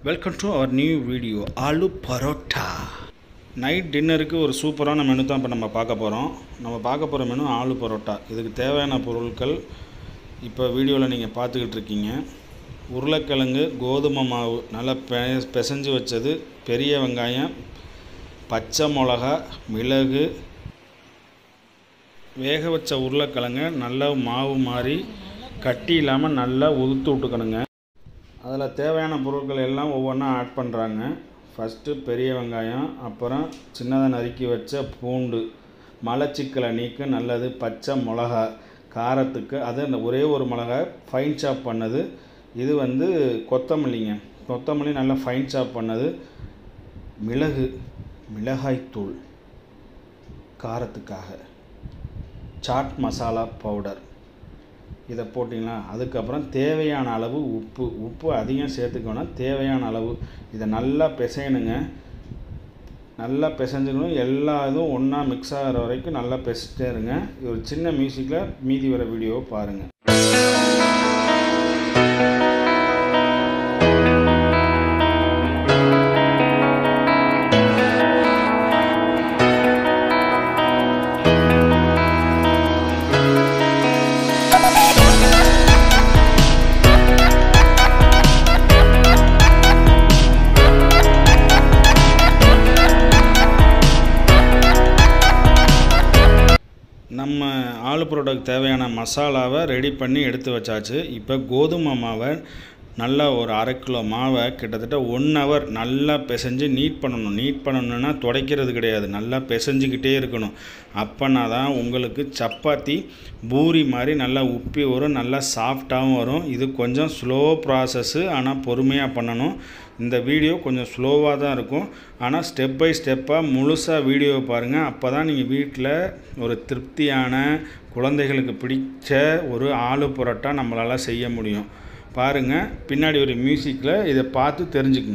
welcome to our new video aloo paratha night டின்னருக்கு ஒரு சூப்பரான மெனு தான் இப்போ நம்ம பார்க்க போகிறோம் நம்ம பார்க்க போகிற மெனு ஆலு பரோட்டா இதுக்கு தேவையான பொருட்கள் இப்போ வீடியோவில் நீங்கள் பார்த்துக்கிட்டு இருக்கீங்க உருளைக்கிழங்கு கோதுமை மாவு நல்லா பெ பிசைஞ்சு வச்சது பெரிய வெங்காயம் பச்சை மிளகா மிளகு வேக வச்ச உருளைக்கிழங்க நல்லா மாவு மாதிரி கட்டி இல்லாமல் நல்லா உதுத்து விட்டுக்கணுங்க அதில் தேவையான பொருட்கள் எல்லாம் ஒவ்வொன்றா ஆட் பண்ணுறாங்க ஃபஸ்ட்டு பெரிய வெங்காயம் அப்புறம் சின்னதாக நறுக்கி வச்ச பூண்டு மலச்சிக்கலை நீக்க நல்லது பச்சை மிளகா காரத்துக்கு அது அந்த ஒரே ஒரு மிளகா ஃபைன் சாப் பண்ணது இது வந்து கொத்தமல்லிங்க கொத்தமல்லி நல்லா ஃபைன் சாப் பண்ணது மிளகு மிளகாய்த்தூள் காரத்துக்காக சாட் மசாலா பவுடர் இதை போட்டிங்களா அதுக்கப்புறம் தேவையான அளவு உப்பு உப்பு அதிகம் சேர்த்துக்கணும் தேவையான அளவு இதை நல்லா பிசையணுங்க நல்லா பிசைஞ்சுக்கணும் எல்லா இதுவும் ஒன்றா மிக்ஸ் ஆகிற வரைக்கும் நல்லா பிசைச்சிட்டே இருங்க இது ஒரு சின்ன மியூசிக்கில் மீதி வர வீடியோவை பாருங்கள் நம்ம ஆலு பரோட்டாக்கு தேவையான மசாலாவை ரெடி பண்ணி எடுத்து வச்சாச்சு இப்போ கோதுமை மாவை நல்லா ஒரு அரை கிலோ மாவை கிட்டத்தட்ட ஒன் ஹவர் நல்லா பிசைஞ்சு நீட் பண்ணணும் நீட் பண்ணணுன்னா துடைக்கிறது கிடையாது நல்லா பிசைஞ்சிக்கிட்டே இருக்கணும் அப்போனா தான் உங்களுக்கு சப்பாத்தி பூரி மாதிரி நல்லா உப்பி வரும் நல்லா சாஃப்டாகவும் வரும் இது கொஞ்சம் ஸ்லோ ப்ராசஸ்ஸு ஆனால் பொறுமையாக பண்ணணும் இந்த வீடியோ கொஞ்சம் ஸ்லோவாக தான் இருக்கும் ஆனால் ஸ்டெப் பை ஸ்டெப்பாக முழுசாக வீடியோவை பாருங்கள் அப்போ தான் நீங்கள் வீட்டில் ஒரு திருப்தியான குழந்தைகளுக்கு பிடிச்ச ஒரு ஆலு பரோட்டா நம்மளால் செய்ய முடியும் பாருங்கள் பின்னாடி ஒரு மியூசிக்கில் இதை பார்த்து தெரிஞ்சுக்குங்க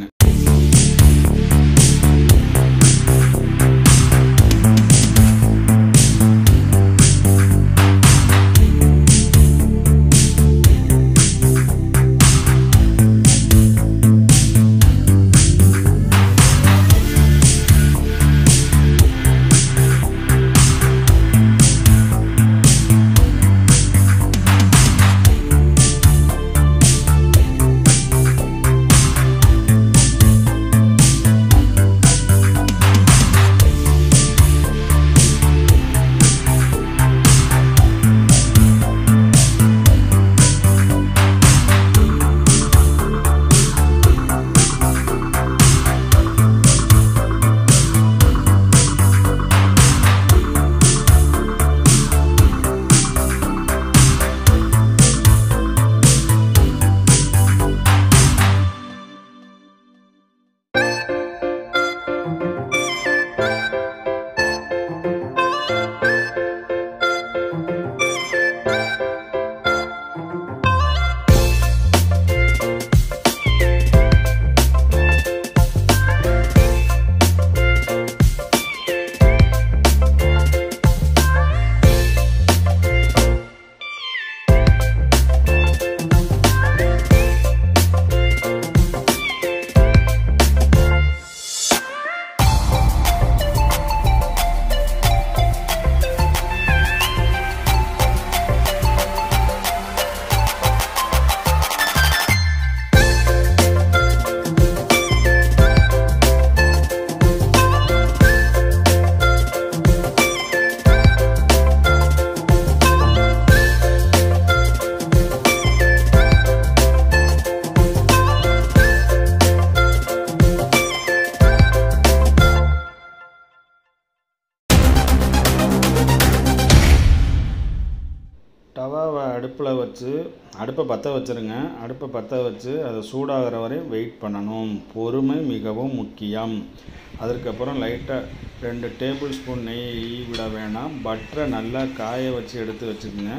டவாவை அடுப்பில் வச்சு அடுப்பை பற்ற வச்சுருங்க அடுப்பை பற்ற வச்சு அதை சூடாகிற வரை வெயிட் பண்ணணும் பொறுமை மிகவும் முக்கியம் அதற்கப்புறம் லைட்டாக ரெண்டு டேபிள் ஸ்பூன் நெய் விட வேணாம் பட்டரை நல்லா காய வச்சு எடுத்து வச்சுக்கோங்க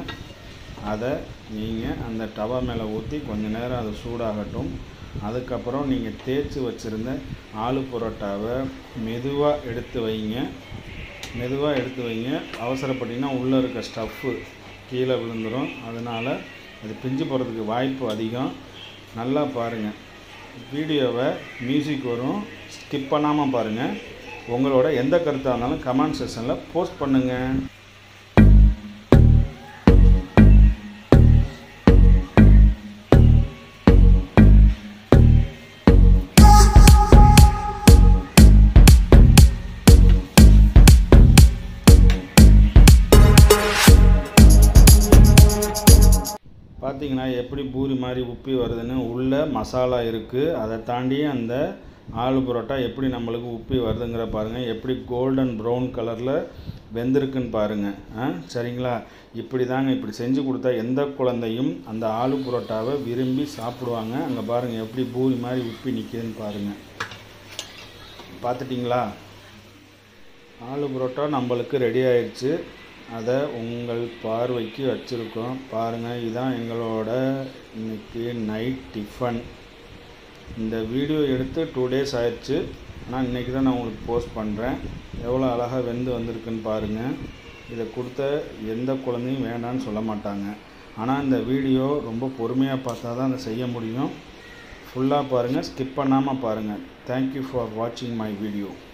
அதை நீங்கள் அந்த டவா மேலே ஊற்றி கொஞ்ச நேரம் அது சூடாகட்டும் அதுக்கப்புறம் நீங்கள் தேய்ச்சி வச்சுருந்த ஆலு பரோட்டாவை மெதுவாக எடுத்து வைங்க மெதுவாக எடுத்து வைங்க அவசரப்பட்டிங்கன்னா உள்ளே இருக்க ஸ்டஃப்பு கீழே விழுந்துடும் அதனால் அது பிஞ்சு போகிறதுக்கு வாய்ப்பு அதிகம் நல்லா பாருங்கள் வீடியோவை மியூசிக் வரும் ஸ்கிப் பண்ணாமல் பாருங்கள் உங்களோட எந்த கருத்தாக இருந்தாலும் கமெண்ட் செக்ஷனில் போஸ்ட் பண்ணுங்கள் பார்த்தீங்கன்னா எப்படி பூரி மாதிரி உப்பி வருதுன்னு உள்ளே மசாலா இருக்குது அதை தாண்டி அந்த ஆலு பரோட்டா எப்படி நம்மளுக்கு உப்பி வருதுங்கிற பாருங்கள் எப்படி கோல்டன் ப்ரௌன் கலரில் வெந்திருக்குன்னு பாருங்கள் ஆ சரிங்களா இப்படி தாங்க இப்படி செஞ்சு கொடுத்தா எந்த குழந்தையும் அந்த ஆலு பரோட்டாவை விரும்பி சாப்பிடுவாங்க அங்கே பாருங்கள் எப்படி பூரி மாதிரி உப்பி நிற்கிதுன்னு பாருங்கள் பார்த்துட்டிங்களா ஆலு பரோட்டா நம்மளுக்கு ரெடி ஆயிடுச்சு அதை உங்கள் பார்வைக்கு வச்சுருக்கோம் பாருங்கள் இதுதான் எங்களோட இன்னைக்கு நைட் டிஃபன் இந்த வீடியோ எடுத்து டூ டேஸ் ஆயிடுச்சு ஆனால் இன்றைக்கி தான் நான் உங்களுக்கு போஸ்ட் பண்ணுறேன் எவ்வளோ அழகாக வெந்து வந்திருக்குன்னு பாருங்கள் இதை கொடுத்த எந்த குழந்தையும் வேண்டான்னு சொல்ல மாட்டாங்க ஆனால் இந்த வீடியோ ரொம்ப பொறுமையாக பார்த்தா தான் அதை செய்ய முடியும் ஃபுல்லாக பாருங்கள் ஸ்கிப் பண்ணாமல் பாருங்கள் தேங்க்யூ ஃபார் வாட்சிங் மை வீடியோ